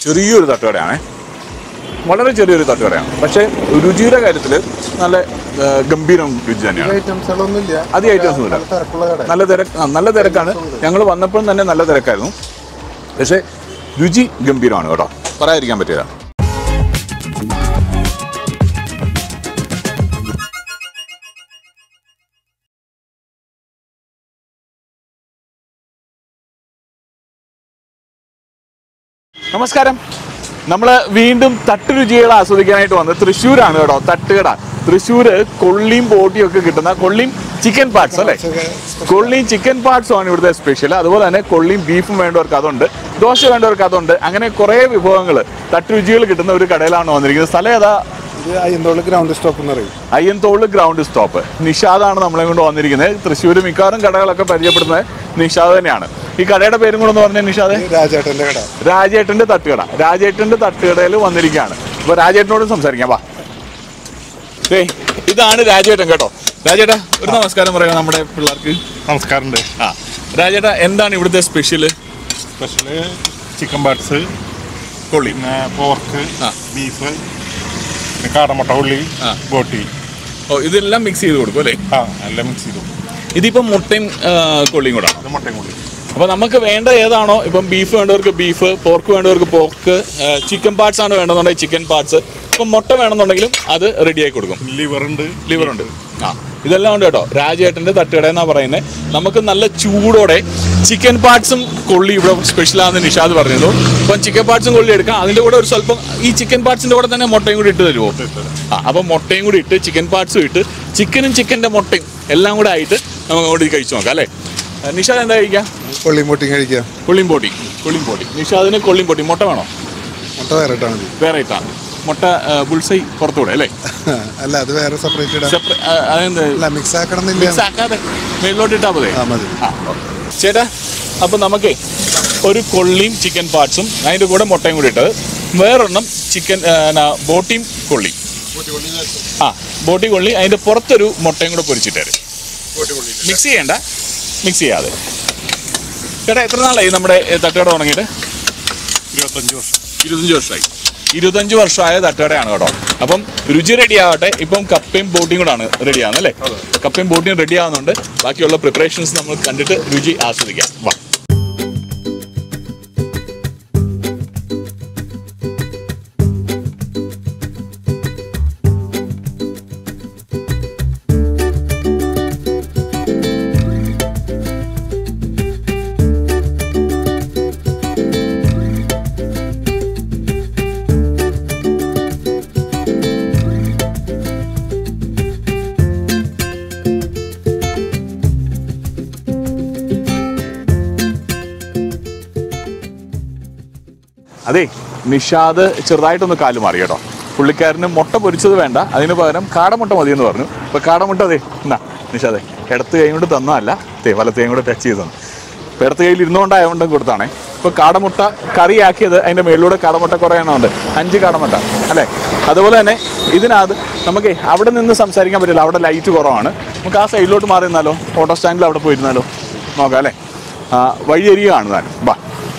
ചെറിയൊരു തട്ടുകടയാണ് വളരെ ചെറിയൊരു തട്ടുകടയാണ് പക്ഷേ രുചിയുടെ കാര്യത്തിൽ നല്ല ആ, ഗംഭീരം രുചി തന്നെയാണ് ഐറ്റംസുകളൊന്നും ഇല്ല അധികം items ഒന്നുമില്ല. നല്ല തിരക്കുള്ള കട നല്ല തിരക്ക് ആ, നല്ല തിരക്കാണ് ഞങ്ങൾ വന്നപ്പോഴും തന്നെ നല്ല തിരക്കായിരുന്നു പക്ഷേ രുചി ഗംഭീരമാണ് കേട്ടോ പറയാതിരിക്കാൻ പറ്റില്ല നമസ്കാരം നമ്മൾ വീണ്ടും തട്ടുരുചികൾ ആസ്വദിക്കാനായിട്ട് വന്നത് തൃശ്ശൂരാണ് കേട്ടോ തട്ടുകട തൃശ്ശൂര് കൊള്ളിയും ബോട്ടിയും ഒക്കെ കിട്ടുന്ന കൊള്ളിയും ചിക്കൻ പാർട്സ് അല്ലേ കൊള്ളിയും ചിക്കൻ പാർട്സും ആണ് ഇവിടുത്തെ സ്പെഷ്യൽ അതുപോലെ തന്നെ കൊള്ളിയും ബീഫും വേണ്ടവർക്ക് അതുണ്ട് ദോശ വേണ്ടവർക്ക് അതുണ്ട് അങ്ങനെ കുറേ വിഭവങ്ങൾ തട്ടുരുചികൾ കിട്ടുന്ന ഒരു കടയിലാണ് വന്നിരിക്കുന്നത് സ്ഥലം ഏതാ ഇത് അയ്യന്തോള് ഗ്രൗണ്ട് സ്റ്റോപ്പ് എന്ന് പറയും അയ്യന്തോള് ഗ്രൗണ്ട് സ്റ്റോപ്പ് നിഷാദാണ് നമ്മളെ കൊണ്ട് വന്നിരിക്കുന്നത് തൃശ്ശൂർ മിക്കവാറും കടകളൊക്കെ പരിചയപ്പെടുന്നത് നിഷാദ് തന്നെയാണ് ഈ കടയുടെ പേരും കൂടെ ഒന്ന് പറഞ്ഞ നിഷാദ് ഇത് രാജേട്ടന്റെ കട രാജേട്ടന്റെ തട്ടുകട രാജേട്ടന്റെ തട്ടുകടയിൽ വന്നിരിക്കുകയാണ് അപ്പൊ രാജേട്ടനോട് സംസാരിക്കാം വാ ദേ, ഇതാണ് രാജേട്ടൻ കേട്ടോ രാജേട്ടാ ഒരു നമസ്കാരം പറയാം നമ്മുടെ പിള്ളേർക്ക് നമസ്കാരമുണ്ട് ആ രാജേട്ടാ എന്താണ് ഇവിടുത്തെ സ്പെഷ്യല് സ്പെഷ്യല് ചിക്കൻ പാർട്സ് കൊള്ളി പിന്നെ പോർക്ക് ആ. ബീഫ് പിന്നെ കാടമുട്ട ഉള്ളി ആ. ബോട്ടി ഓ ഇതെല്ലാം മിക്സ് ചെയ്ത് കൊടുക്കും അല്ലേ ആ എല്ലാം മിക്സ് ചെയ്തു ഇതിപ്പം മുട്ടയും ആ, കൊള്ളിയും കൂടാണ് ഇത് മുട്ടയും കൂടി അപ്പോൾ നമുക്ക് വേണ്ട ഏതാണോ ഇപ്പം ബീഫ് വേണ്ടവർക്ക് ബീഫ് പോർക്ക് വേണ്ടവർക്ക് പോർക്ക് ചിക്കൻ പാർട്സ് ആണ് വേണമെന്നുണ്ടെങ്കിൽ ചിക്കൻ പാർട്സ് ഇപ്പം മുട്ട വേണമെന്നുണ്ടെങ്കിലും അത് റെഡിയാക്കി കൊടുക്കും ലിവർ ഉണ്ട് ലിവർ ഉണ്ട് ആ ഇതെല്ലാം ഉണ്ട് കേട്ടോ രാജേട്ടൻ്റെ തട്ടുകട എന്നാ പറയുന്നത് നമുക്ക് നല്ല ചൂടോടെ ചിക്കൻ പാർട്സും കൊള്ളി ഇവിടെ സ്പെഷ്യലാണെന്ന് നിഷാദ് പറഞ്ഞത് അപ്പം ചിക്കൻ പാർട്സും കൊള്ളി എടുക്കാം അതിൻ്റെ കൂടെ ഒരു സ്വല്പം ഈ ചിക്കൻ പാർട്സിൻ്റെ കൂടെ തന്നെ മുട്ടയും കൂടി ഇട്ട് തരുമോ ആ അപ്പം മുട്ടയും കൂടി ഇട്ട് ചിക്കൻ പാർട്സും ഇട്ട് ചിക്കനും ചിക്കൻ്റെ മുട്ടയും എല്ലാം കൂടെ ആയിട്ട് നമുക്ക് അങ്ങോട്ട് കഴിച്ചു നോക്കാം അല്ലേ ആ, നിഷാദ് എന്താ കഴിക്കാം കൊള്ളിയും പൊട്ടിയും കഴിക്കാം കൊള്ളിയും പൊടി കൊള്ളിയും പൊടി നിഷാദിന് കൊള്ളിയും പൊടി മുട്ട വേണോ മുട്ട വേറെ ഇട്ടാൽ മതി വേറെ ഇട്ടാണ് മുട്ട ബുൾസൈ പുറത്തുകൂടെ അല്ലേ അല്ല അത് വേറെ സെപ്പറേറ്റ് ഇടാം സെപ്പറേ അതെന്ത് അല്ല മിക്സ് ആക്കണം എന്നില്ല മിക്സ് ആക്കാതെ മേളിലോട്ട് ഇട്ടാൽ മതി ആ മതി ആ ചേട്ടാ അപ്പം നമുക്കേ ഒരു കൊള്ളിയും ചിക്കൻ പാർട്സും അതിൻ്റെ കൂടെ മുട്ടയും കൂടി ഇട്ടത് വേറൊരെണ്ണം ചിക്കൻ ബോട്ടിയും കൊള്ളി ആ ബോട്ടി കൊള്ളി അതിൻ്റെ പുറത്തൊരു മുട്ടയും കൂടെ പൊരിച്ചിട്ട് തരും മിക്സ് ചെയ്യണ്ട മിക്സ് ചെയ്യാതെ ചേട്ടാ എത്ര നാളായി നമ്മുടെ ഏ, തട്ടുകട തുടങ്ങിയിട്ട് ഇരുപത്തഞ്ച് വർഷം ഇരുപത്തഞ്ച് വർഷമായി ഇരുപത്തഞ്ച് വർഷമായ തട്ടുകടയാണ് കേട്ടോ അപ്പം രുചി റെഡി ആവട്ടെ ഇപ്പം കപ്പയും ബോട്ടിയും കൂടാണ് റെഡി ആവുന്നത് അല്ലേ കപ്പയും ബോട്ടിയും റെഡി ആവുന്നുണ്ട് ബാക്കിയുള്ള പ്രിപ്പറേഷൻസ് നമ്മൾ കണ്ടിട്ട് രുചി ആസ്വദിക്കാം വാ അതെ നിഷാദ് ചെറുതായിട്ടൊന്ന് കാല് മാറി കേട്ടോ പുള്ളിക്കാരന് മുട്ട പൊരിച്ചത് വേണ്ട അതിന് പകരം കാടമുട്ട മതി എന്ന് പറഞ്ഞു ഇപ്പൊ കാടമുട്ട അതെ എന്നാ നിഷാദെ ഇടത്ത് കൈ കൊണ്ട് തന്നതല്ല തേ വലത്ത് കൈ കൊണ്ട് ടച്ച് ചെയ്ത് തന്നു ഇപ്പൊ ഇടത്ത് കയ്യിൽ ഇരുന്നുകൊണ്ടായതുകൊണ്ട് കൊടുത്താണേ ഇപ്പൊ കാടമുട്ട കറിയാക്കിയത് അതിന്റെ മേളിലൂടെ കാടമുട്ട കുറേ എണ്ണം ഉണ്ട് അഞ്ച് കാടമുട്ട അല്ലേ അതുപോലെ തന്നെ ഇതിനകത്ത് നമുക്ക് അവിടെ നിന്ന് സംസാരിക്കാൻ പറ്റില്ല അവിടെ ലൈറ്റ് കുറവാണ് നമുക്ക് ആ സൈഡിലോട്ട് മാറി നിന്നാലോ ഓട്ടോ സ്റ്റാൻഡിൽ അവിടെ പോയിരുന്നാലോ നോക്കാം അല്ലേ ആ, വഴിയരികയാണ് താൻ ബാ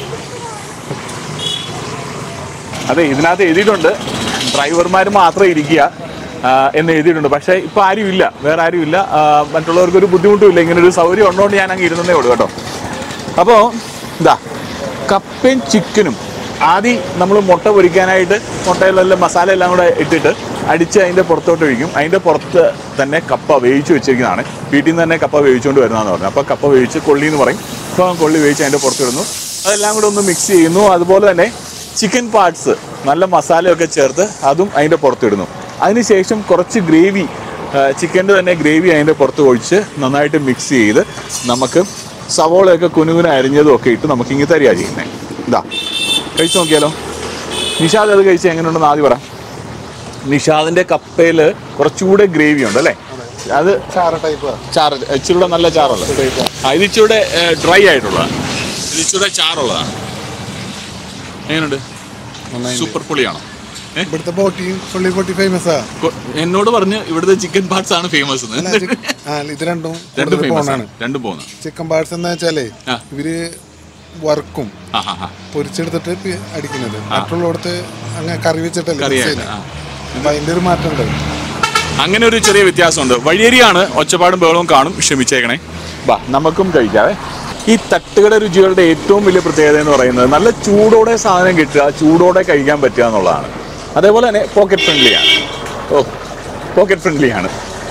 അതെ ഇതിനകത്ത് എഴുതിയിട്ടുണ്ട് ഡ്രൈവർമാർ മാത്രം ഇരിക്കുക ആ, എന്ന് എഴുതിയിട്ടുണ്ട് പക്ഷേ ഇപ്പം ആരും ഇല്ല വേറെ ആരും ഇല്ല ആ, മറ്റുള്ളവർക്ക് ഒരു ബുദ്ധിമുട്ടും ഇല്ല ഇങ്ങനെ ഒരു സൗകര്യം ഉള്ളതുകൊണ്ട് ഞാൻ അങ്ങ് ഇരുന്നേ ഉള്ളൂ കേട്ടോ അപ്പോൾ ഇതാ കപ്പയും ചിക്കനും ആദ്യം നമ്മൾ മുട്ട പൊരിക്കാനായിട്ട് മുട്ടയിലെല്ലാം മസാല എല്ലാം കൂടെ ഇട്ടിട്ട് അടിച്ച് അതിൻ്റെ പുറത്തോട്ട് ഒഴിക്കും അതിൻ്റെ പുറത്ത് തന്നെ കപ്പ വേവിച്ച് വെച്ചിരിക്കുന്നതാണ് വീട്ടിൽ നിന്ന് തന്നെ കപ്പ വേവിച്ചുകൊണ്ട് വരുന്നതെന്ന് പറഞ്ഞു അപ്പോൾ കപ്പ വേവിച്ച് കൊള്ളി എന്ന് പറയും അപ്പോൾ കൊള്ളി വേവിച്ച് അതിൻ്റെ പുറത്തിടുന്നു അതെല്ലാം കൂടെ ഒന്ന് മിക്സ് ചെയ്യുന്നു അതുപോലെ തന്നെ ചിക്കൻ പാർട്സ് നല്ല മസാലയൊക്കെ ചേർത്ത് അതും അതിൻ്റെ പുറത്തിടുന്നു അതിനുശേഷം കുറച്ച് ഗ്രേവി ചിക്കൻ്റെ തന്നെ ഗ്രേവി അതിൻ്റെ പുറത്ത് ഒഴിച്ച് നന്നായിട്ട് മിക്സ് ചെയ്ത് നമുക്ക് സവോളയൊക്കെ കുനുകുന അരിഞ്ഞതും ഒക്കെ ഇട്ട് നമുക്ക് ഇങ്ങനെ തരിക ചെയ്യുന്നത് ഇതാ കഴിച്ചു നോക്കിയാലോ നിഷാദ് അത് കഴിച്ച് എങ്ങനെയുണ്ടെന്ന് ആദ്യം പറ നിഷാദിൻ്റെ കപ്പയിൽ കുറച്ചുകൂടെ ഗ്രേവി ഉണ്ട് അല്ലേ അത് ചാറ ടൈപ്പ് ചാറ് ഇച്ചിരൂടെ നല്ല ചാറുള്ളത് ആ ഇത് ഇച്ചിരൂടെ ഡ്രൈ ആയിട്ടുള്ളതാണ് ഇത് ഇച്ചിരൂടെ ചാറുള്ളതാണ് എങ്ങനെയുണ്ട് സൂപ്പർ പുളിയാണോ ഏ? ഇവിടുത്തെ ബോട്ടി പുള്ളി ബോട്ടി ഫേമസാ കൊ- എന്നോട് പറഞ്ഞ് ഇവിടുത്തെ ചിക്കൻ പാർട്സ് ആണ് ഫേമസ് ആ ഇത് രണ്ടും രണ്ടും കൂടുതൽ ഫേമസ് പോണാണ് ആണ് രണ്ടും പോകുന്നു ചിക്കൻ പാർട്സ് എന്ന് വെച്ചാലേ ആ. ഇവര് വറുക്കും ആ ആ ആ പൊരിച്ചെടുത്തിട്ട് പി- അടിക്കുന്നത് മറ്റുള്ളടത്ത് അങ്ങനെ കറി വെച്ചിട്ടല്ലേ mix കറിയായിട്ട്, ചെയ്യുന്നത്. ആ. അപ്പൊ അതിന്റെ ഒരു മാറ്റമുണ്ട് അങ്ങനെ ഒരു ചെറിയ വ്യത്യാസമുണ്ട് വഴിയരിയാണ് ഒച്ചപ്പാടും ബഹളവും കാണും ക്ഷമിച്ചേക്കണേ ബാ നമുക്കും കഴിക്കാവേ ഈ തട്ടുകട രുചികളുടെ ഏറ്റവും വലിയ പ്രത്യേകത എന്ന് പറയുന്നത് നല്ല ചൂടോടെ സാധനം കിട്ടുക ചൂടോടെ കഴിക്കാൻ പറ്റുക എന്നുള്ളതാണ് അതേപോലെ തന്നെ പോക്കറ്റ് ഫ്രണ്ട്ലിയാണ് ഓ പോക്കറ്റ് ഫ്രണ്ട്ലിയാണ്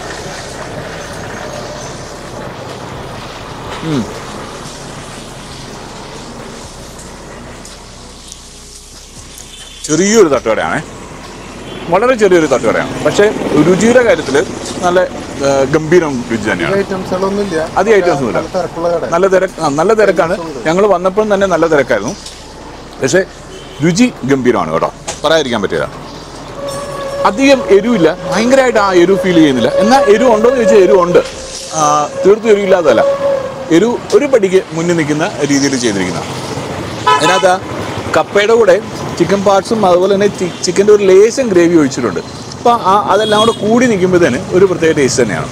ചെറിയൊരു തട്ടുകടയാണേ വളരെ ചെറിയൊരു തട്ടുകടയാണ് പക്ഷേ രുചിയുടെ കാര്യത്തിൽ നല്ല ആ, ഗംഭീരം രുചി തന്നെയാണ് ഐറ്റംസുകളൊന്നും ഇല്ല അധികം items ഒന്നുമില്ല. നല്ല തിരക്കുള്ള കട നല്ല തിരക്ക് ആ, നല്ല തിരക്കാണ് ഞങ്ങൾ വന്നപ്പോഴും തന്നെ നല്ല തിരക്കായിരുന്നു പക്ഷേ രുചി ഗംഭീരമാണ് കേട്ടോ പറയാതിരിക്കാൻ പറ്റില്ല അധികം എരിവില്ല ഭയങ്കരമായിട്ട് ആ എരിവ് ഫീൽ ചെയ്യുന്നില്ല എന്നാൽ എരിവ് ഉണ്ടോ എന്ന് ചോദിച്ചാൽ എരിവ് ഉണ്ട് ആ, തീർത്തും എരിവില്ലാത്തതല്ല എരിവ് ഒരു പടിക്ക് മുന്നിൽ നിൽക്കുന്ന രീതിയിൽ ചെയ്തിരിക്കുന്ന അതിനകത്ത് ആ കപ്പയുടെ കൂടെ ചിക്കൻ പാർട്സും അതുപോലെ തന്നെ ചിക്കൻ്റെ ഒരു ലേശം ഗ്രേവി ഒഴിച്ചിട്ടുണ്ട് അപ്പോൾ ആ അതെല്ലാം കൂടെ കൂടി നിൽക്കുമ്പോഴത്തേന് ഒരു പ്രത്യേക ടേസ്റ്റ് തന്നെയാണ്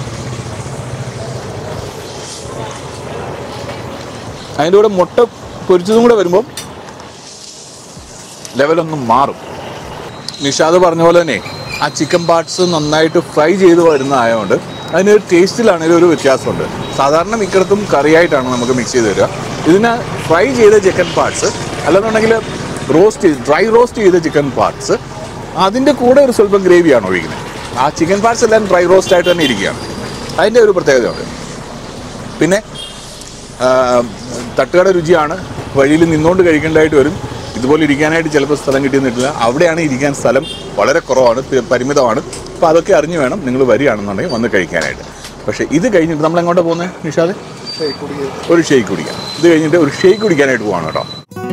അതിൻ്റെ കൂടെ മുട്ട പൊരിച്ചതും കൂടെ വരുമ്പോൾ ലെവലൊന്നും മാറും നിഷാദ് പറഞ്ഞ പോലെ തന്നെ ആ ചിക്കൻ പാർട്സ് നന്നായിട്ട് ഫ്രൈ ചെയ്ത് വരുന്നതായതുകൊണ്ട് അതിനൊരു ടേസ്റ്റിലാണെങ്കിലും ഒരു വ്യത്യാസമുണ്ട് സാധാരണ മിക്കടത്തും കറിയായിട്ടാണ് നമുക്ക് മിക്സ് ചെയ്ത് തരിക ഇതിന് ഫ്രൈ ചെയ്ത ചിക്കൻ പാർട്സ് അല്ലെന്നുണ്ടെങ്കിൽ റോസ്റ്റ് ചെയ്ത് ഡ്രൈ റോസ്റ്റ് ചെയ്ത ചിക്കൻ പാർട്സ് അതിൻ്റെ കൂടെ ഒരു സ്വല്പം ഗ്രേവിയാണ് ഒഴിക്കുന്നത് ആ ചിക്കൻ പാർട്സ് എല്ലാം ഡ്രൈ റോസ്റ്റ് ആയിട്ട് തന്നെ ഇരിക്കുകയാണ് അതിൻ്റെ ഒരു പ്രത്യേകതയുണ്ട് പിന്നെ ആ, തട്ടുകട രുചിയാണ് വഴിയിൽ നിന്നുകൊണ്ട് കഴിക്കേണ്ടതായിട്ട് വരും ഇതുപോലെ ഇരിക്കാനായിട്ട് ചിലപ്പോൾ സ്ഥലം കിട്ടിയെന്നിട്ടില്ല അവിടെയാണ് ഇരിക്കാൻ സ്ഥലം വളരെ കുറവാണ് പി- പരിമിതമാണ് അപ്പോൾ അതൊക്കെ അറിഞ്ഞു വേണം നിങ്ങൾ വരികയാണെന്നുണ്ടെങ്കിൽ വന്ന് കഴിക്കാനായിട്ട് പക്ഷേ ഇത് കഴിഞ്ഞിട്ട് നമ്മൾ എങ്ങോട്ടാണ് പോകുന്നത് നിഷാദ് ഷേക്ക് കുടിക്കുക ഒരു ഷേക്ക് കുടിക്കാം ഇത് കഴിഞ്ഞിട്ട് ഒരു ഷേക്ക് കുടിക്കാനായിട്ട് പോവാണ് കേട്ടോ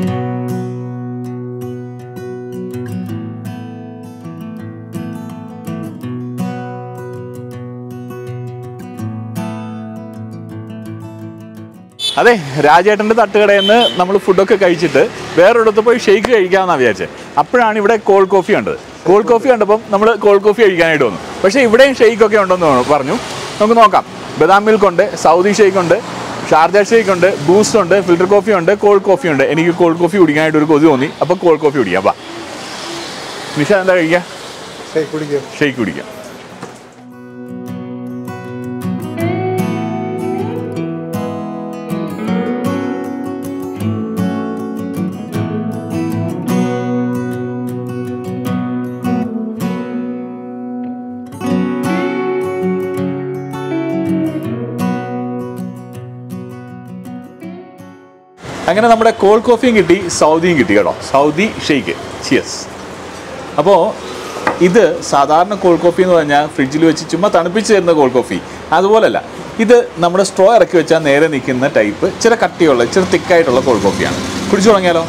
അതെ രാജേട്ടൻ്റെ തട്ടുകടയിൽ നിന്ന് നമ്മൾ ഫുഡൊക്കെ കഴിച്ചിട്ട് വേറൊരിടത്ത് പോയി ഷേക്ക് കഴിക്കാമെന്നാണ് വിചാരിച്ചത് അപ്പോഴാണ് ഇവിടെ കോൾഡ് കോഫി കണ്ടത് കോൾഡ് കോഫി കണ്ടപ്പം നമ്മൾ കോൾഡ് കോഫി കഴിക്കാനായിട്ട് വന്നു പക്ഷേ ഇവിടെയും ഷേക്ക് ഒക്കെ ഉണ്ടെന്ന് പറഞ്ഞു നമുക്ക് നോക്കാം ബദാം മിൽക്ക് ഉണ്ട് സൗദി ഷേക്ക് ഉണ്ട് ഷാർജ ഷേക്ക് ഉണ്ട് ബൂസ്റ്റ് ഉണ്ട് ഫിൽറ്റർ കോഫി ഉണ്ട് കോൾഡ് കോഫി ഉണ്ട് എനിക്ക് കോൾഡ് കോഫി കുടിക്കാനായിട്ട് ഒരു കൊതി തോന്നി അപ്പോൾ കോൾഡ് കോഫി കുടിക്കാം വാ നിഷ എന്താ കഴിക്കുക ഷേക്ക് കുടിക്കുക ഷേക്ക് കുടിക്കാം അങ്ങനെ നമ്മുടെ കോൾഡ് കോഫിയും കിട്ടി സൗദിയും കിട്ടി കേട്ടോ സൗദി ഷെയ്ക്ക് ചിയസ് അപ്പോൾ ഇത് സാധാരണ കോൾഡ് കോഫി എന്ന് പറഞ്ഞാൽ ഫ്രിഡ്ജിൽ വെച്ച് ചുമ്മാ തണുപ്പിച്ച് തരുന്ന കോൾഡ് കോഫി അതുപോലല്ല ഇത് നമ്മുടെ സ്ട്രോ ഇറക്കി വെച്ചാൽ നേരെ നിൽക്കുന്ന ടൈപ്പ് ഇച്ചിരി കട്ടിയുള്ള ഇച്ചിരി തിക്കായിട്ടുള്ള കോൾഡ് കോഫിയാണ് കുടിച്ചു തുടങ്ങിയാലോ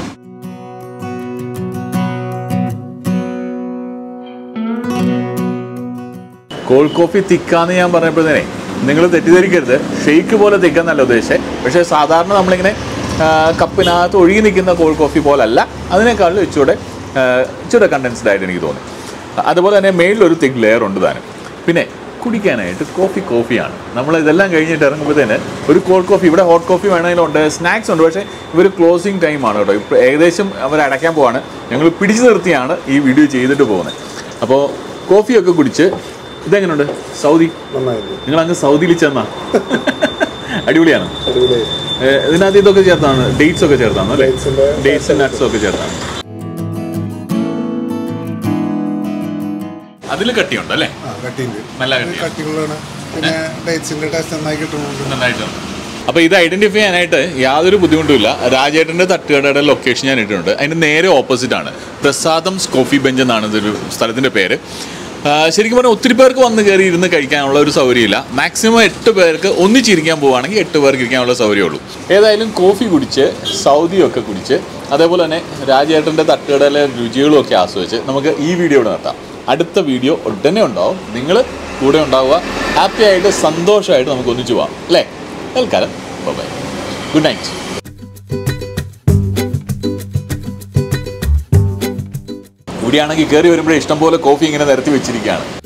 കോൾഡ് കോഫി തിക്കാന്ന് ഞാൻ പറഞ്ഞപ്പോഴത്തേനെ നിങ്ങൾ തെറ്റിദ്ധരിക്കരുത് ഷെയ്ക്ക് പോലെ തിക്കെന്നല്ല ഉദ്ദേശിച്ചത് പക്ഷേ സാധാരണ നമ്മളിങ്ങനെ ആ, കപ്പിനകത്ത് ഒഴുകി നിൽക്കുന്ന കോൾഡ് കോഫി പോലല്ല അതിനേക്കാളും ഇച്ചിരി ഇച്ചിരി കണ്ടൻസ്ഡ് ആയിട്ട് എനിക്ക് തോന്നി അതുപോലെ തന്നെ മേളിലൊരു തിക്ക് ലെയർ ഉണ്ട് താനും പിന്നെ കുടിക്കാനായിട്ട് കോഫി കോഫിയാണ് നമ്മൾ ഇതെല്ലാം കഴിഞ്ഞിട്ട് ഇറങ്ങുമ്പോഴത്തേന് ഒരു കോൾഡ് കോഫി ഇവിടെ ഹോട്ട് കോഫി വേണമെങ്കിലുണ്ട് സ്നാക്സ് ഉണ്ട് പക്ഷേ ഇവർ ക്ലോസിങ് ടൈമാണ് കേട്ടോ ഇപ്പോൾ ഏകദേശം അവർ അടയ്ക്കാൻ പോവാണ് ഞങ്ങൾ പിടിച്ചു നിർത്തിയാണ് ഈ വീഡിയോ ചെയ്തിട്ട് പോകുന്നത് അപ്പോൾ കോഫിയൊക്കെ കുടിച്ച് ഇതെങ്ങനെയുണ്ട് സൗദി നന്നായിരുന്നു നിങ്ങൾ അങ്ങ് സൗദിയിൽ ചെന്നാ അടിപൊളിയാണ് അടിപൊളിയായി ഏ, ഇതിനകത്ത് ഇതൊക്കെ ചേർത്താണ് ഡേറ്റ്സ് ഒക്കെ ചേർത്താണ് അല്ലേ Dates ന്റെ- ഡേറ്റ്സ് നട്ട്സും ഒക്കെ ചേർത്താണ് അതിൽ കട്ടിയുണ്ട് അല്ലേ ആ കട്ടിയുണ്ട് നല്ല കട്ടിയാണ് കട്ടികളാണ് പിന്നെ ഡേറ്റ്സിന്റെ ടേസ്റ്റ് നന്നായി കിട്ടുന്നുണ്ട് നന്നായിട്ടുണ്ട് അപ്പോൾ ഇത് ഐഡന്റിഫൈ ചെയ്യാനായിട്ട് യാതൊരു ബുദ്ധിമുട്ടുമില്ല രാജേട്ടൻ്റെ തട്ടുകടയുടെ ലൊക്കേഷൻ ഞാൻ ഇട്ടിട്ടുണ്ട് അതിൻ്റെ നേരെ ഓപ്പോസിറ്റ് ആണ് പ്രസാദംസ് കോഫി ബെഞ്ച് എന്നാണ് ഇതൊരു സ്ഥലത്തിൻ്റെ പേര് ആ, ശരിക്കും പറഞ്ഞാൽ ഒത്തിരി പേർക്ക് വന്ന് കയറി ഇരുന്ന് കഴിക്കാനുള്ള ഒരു സൗകര്യമില്ല മാക്സിമം എട്ട് പേർക്ക് ഒന്നിച്ചിരിക്കാൻ പോവുകയാണെങ്കിൽ എട്ട് പേർക്ക് ഇരിക്കാനുള്ള സൗകര്യമുള്ളൂ ഏതായാലും കോഫി കുടിച്ച് സൗദിയൊക്കെ കുടിച്ച് അതേപോലെ തന്നെ രാജേട്ടൻ്റെ തട്ടുകടയിലെ രുചികളും ഒക്കെ ആസ്വദിച്ച് നമുക്ക് ഈ വീഡിയോ ഇവിടെ നിർത്താം അടുത്ത വീഡിയോ ഉടനെ ഉണ്ടാവും നിങ്ങൾ കൂടെ ഉണ്ടാവുക ഹാപ്പി ആയിട്ട് സന്തോഷമായിട്ട് നമുക്ക് ഒന്നിച്ചു പോവാം അല്ലേ തൽക്കാലം ബൈ ഗുഡ് നൈറ്റ് ഇവിടെയാണെങ്കിൽ കയറി വരുമ്പോഴേ ഇഷ്ടംപോലെ കോഫി ഇങ്ങനെ നിരത്തി വെച്ചിരിക്കുകയാണ്